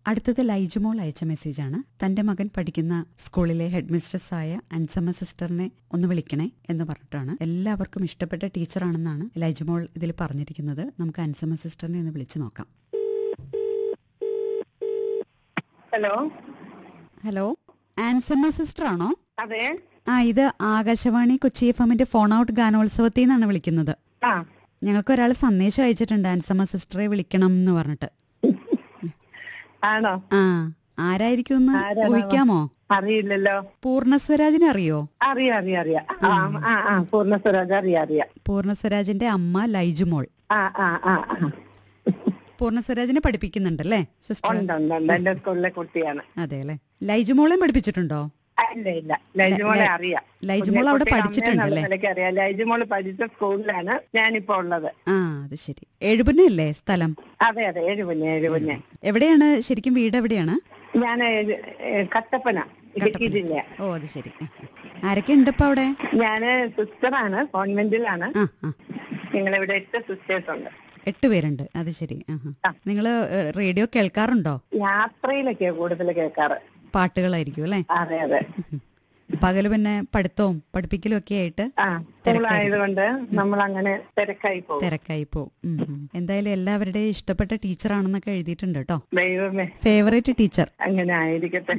അടുത്തത് ലൈജുമോൾ അയച്ച മെസ്സേജാണ് തന്റെ മകൻ പഠിക്കുന്ന സ്കൂളിലെ ഹെഡ് മിസ്ട്രസ് ആയ അൻസമ്മ സിസ്റ്ററിനെ ഒന്ന് വിളിക്കണേ എന്ന് പറഞ്ഞിട്ടാണ് എല്ലാവർക്കും ഇഷ്ടപ്പെട്ട ടീച്ചറാണെന്നാണ് ലൈജുമോൾ ഇതിൽ പറഞ്ഞിരിക്കുന്നത് നമുക്ക് അൻസമ്മ സിസ്റ്ററിനെ ഒന്ന് വിളിച്ചു നോക്കാം ഹലോ ഹലോ ആൻസമ്മ സിസ്റ്റർ ആണോ അതെ ആ ഇത് ആകാശവാണി കൊച്ചി എഫ് എമ്മിന്റെ ഫോൺ ഔട്ട് ഗാനോത്സവത്തിൽ നിന്നാണ് വിളിക്കുന്നത് ആ ഞങ്ങൾക്ക് ഒരാൾ സന്ദേശം അയച്ചിട്ടുണ്ട് ആൻസമ്മ സിസ്റ്ററെ വിളിക്കണം എന്ന് പറഞ്ഞിട്ട് ആണോ ആ ആരായിരിക്കും എന്ന് ആരാണാവോ? ഊഹിക്കാമോ അറിയില്ലല്ലോ പൂർണ്ണസ്വരാജിനെ അറിയോ അറിയാം അറിയാം അറിയാം ആ ആ ആ പൂർണ്ണ സ്വരാജ് അറിയാം അറിയാം പൂർണ്ണസ്വരാജിന്റെ അമ്മ ലൈജുമോൾ ആ ആ ആ ആ. പൂർണ്ണസ്വരാജിനെ പഠിപ്പിക്കുന്നുണ്ടല്ലേ സിസ്റ്റർ ഉണ്ട് ഉണ്ട് ഉണ്ട് എന്റെ സ്കൂളിലെ കുട്ടിയാണ് അതെ അല്ലേ ലൈജുമോളെയും പഠിപ്പിച്ചിട്ടുണ്ടോ ഇല്ല ഇല്ല ലൈജുമോളെ അറിയാം ലൈജുമോൾ അവിടെ കുഞ്ഞിക്കുട്ടിയുടെ പഠിച്ചിട്ടുണ്ട് അമ്മയെന്നുള്ള അല്ലേ നിലയ്ക്ക് അറിയാം ലൈജുമോള് പഠിച്ച സ്കൂളിലാണ് ഞാനിപ്പോ ഉള്ളത് ആ അത് ശരി എഴുപുന്നല്ലേ സ്ഥലം അതെ അതെ ഏഴുപുഞ്ഞെ ഏഴുപുഞ്ഞെ എവിടെയാണ് ശരിക്കും വീട് എവിടെയാണ് ഞാൻ കട്ടപ്പന ഇടുക്കി ജില്ല ഓ അത് ശരി ആ, ആ. ആരൊക്കെ ഉണ്ട് ഇപ്പൊ അവിടെ ഞാന് സിസ്റ്ററാണ് കോൺവെന്റിലാണ് ആ ആ നിങ്ങളിവിടെ എട്ട് സിസ്റ്റേഴ്സ് ഉണ്ട് എട്ട് പേരുണ്ട് അത് ശരി ആ ആ. നിങ്ങള് റേഡിയോ കേൾക്കാറുണ്ടോ യാത്രയിലൊക്കെയാ കൂടുതൽ കേൾക്കാറ് പാട്ടുകളായിരിക്കും അല്ലേ അതെ അതെ പകല് പിന്നെ പഠിത്തവും പഠിപ്പിക്കലും ഒക്കെ ആയിട്ട് ആ സ്കൂളായതുകൊണ്ട് നമ്മൾ അങ്ങനെ തിരക്കായി പോകും തിരക്കായി പോവും ഉം, ഉം. എന്തായാലും എല്ലാവരുടെയും ഇഷ്ടപ്പെട്ട ടീച്ചറാണെന്നൊക്കെ എഴുതിയിട്ടുണ്ട് കേട്ടോ ദൈവമേ ഫേവറേറ്റ് ടീച്ചർ അങ്ങനെ ആയിരിക്കട്ടെ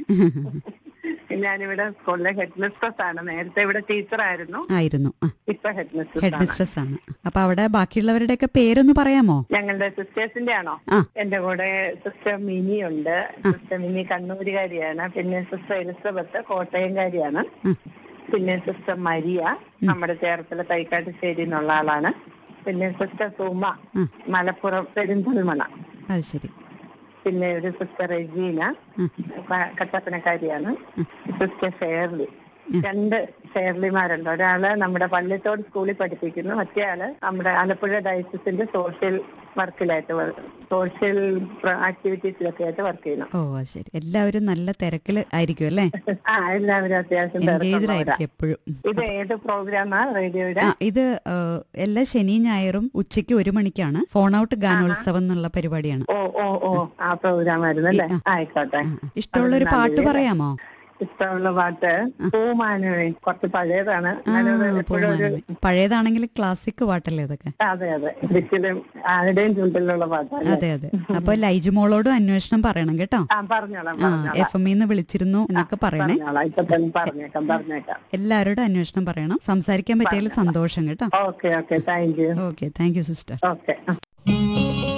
ഞാനിവിടെ സ്കൂളിലെ ഹെഡ് മിസ്ട്രസ് ആണ് നേരത്തെ ഇവിടെ ടീച്ചറായിരുന്നു ആയിരുന്നു ആ ഇപ്പൊ ഹെഡ് മിസ്ട്രസ് ഹെഡ് ആണ് മിസ്ട്രസ് ആണ് അപ്പൊ അവിടെ ബാക്കിയുള്ളവരുടെയൊക്കെ പേരൊന്ന് പറയാമോ ഞങ്ങളുടെ സിസ്റ്റേഴ്സിന്റെ ആണോ ആ. എന്റെ കൂടെ സിസ്റ്റർ മിനി ഉണ്ട് സിസ്റ്റർ മിനി കണ്ണൂരുകാരിയാണ് പിന്നെ സിസ്റ്റർ എലിസബത്ത് കോട്ടയംകാരിയാണ് ഉം. പിന്നെ സിസ്റ്റർ മരിയ നമ്മുടെ ചേർത്തല തൈക്കാട്ടുശ്ശേരി എന്നുള്ള ആളാണ് പിന്നെ സിസ്റ്റർ സുമ ഉം. മലപ്പുറം പെരിന്തൽമണ അത് ശരി പിന്നെ ഒരു സിസ്റ്റർ റെജീന ഉം. ക- കട്ടപ്പനക്കാരിയാണ് സിസ്റ്റർ ഷേർലി രണ്ട് ഷേർലിമാരുണ്ട് ഒരാള് നമ്മുടെ പള്ളിത്തോട് സ്കൂളിൽ പഠിപ്പിക്കുന്നു മറ്റേ ആള് നമ്മുടെ ആലപ്പുഴ ഡയസിന്റെ സോഷ്യൽ വർക്കിലായിട്ട് സോഷ്യൽ ആക്ടിവിറ്റീസിലൊക്കെ ആയിട്ട് വർക്ക് ചെയ്യുന്നു ഓ അത് ശരി എല്ലാവരും നല്ല തിരക്കില് ആയിരിക്കും അല്ലേ ആ എല്ലാവരും അത്യാവശ്യം എൻഗേജ്ഡ് തിരക്കുള്ളവരാ. ആയിരിക്കും എപ്പോഴും ഇത് ഏത് പ്രോഗ്രാമാ റേഡിയോയുടെ ആ ഇത് ആ, എല്ലാ ശനി ഞായറും ഉച്ചയ്ക്ക് ഒരു മണിക്കാണ് ഫോൺ ഔട്ട് ഗാനോത്സവം എന്നുള്ള പരിപാടിയാണ് ഓ ഓ ഓ ആ പ്രോഗ്രാം ആയിരുന്നു അല്ലേ ആയിക്കോട്ടെ ആ, ഇഷ്ടമുള്ള ഒരു പാട്ട് പറയാമോ ഇഷ്ടമുള്ള പാട്ട് പൂമാനുവേ കുറച്ച് പഴയതാണ് ആ എന്നാലും അത് എപ്പോഴും ഒരു പൂമാനവി. പഴയതാണെങ്കിൽ ക്ലാസിക് പാട്ടല്ലേ അതൊക്കെ അതെ അതെ ഒരിക്കലും ആരുടെയും ചുണ്ടിലുള്ള പാട്ടല്ല അതെ അതെ അപ്പൊ ലൈജുമോളോടും അന്വേഷണം പറയണം കേട്ടോ ആ പറഞ്ഞോളാം ആ പറഞ്ഞോളാം എഫ് എം വിളിച്ചിരുന്നു എന്നൊക്കെ പറയണേ പറഞ്ഞോളാം ഇപ്പൊ തന്നെ പറഞ്ഞേക്കാം പറഞ്ഞേക്കാം എല്ലാവരോടും അന്വേഷണം പറയണം സംസാരിക്കാൻ പറ്റിയതിൽ സന്തോഷം കേട്ടോ okay okay thank you okay thank you sister okay